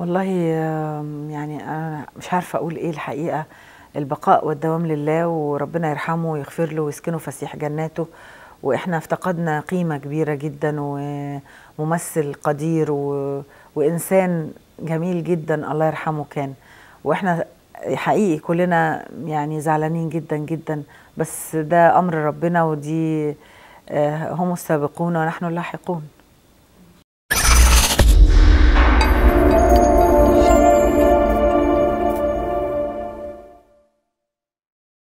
والله آم، يعني انا مش عارفه اقول ايه الحقيقه البقاء والدوام لله وربنا يرحمه ويغفر له ويسكنه فسيح جناته واحنا افتقدنا قيمه كبيره جدا وممثل قدير و... وانسان جميل جدا الله يرحمه كان واحنا حقيقي كلنا يعني زعلانين جدا جدا بس ده امر ربنا ودي آه، هم السابقون ونحن اللاحقون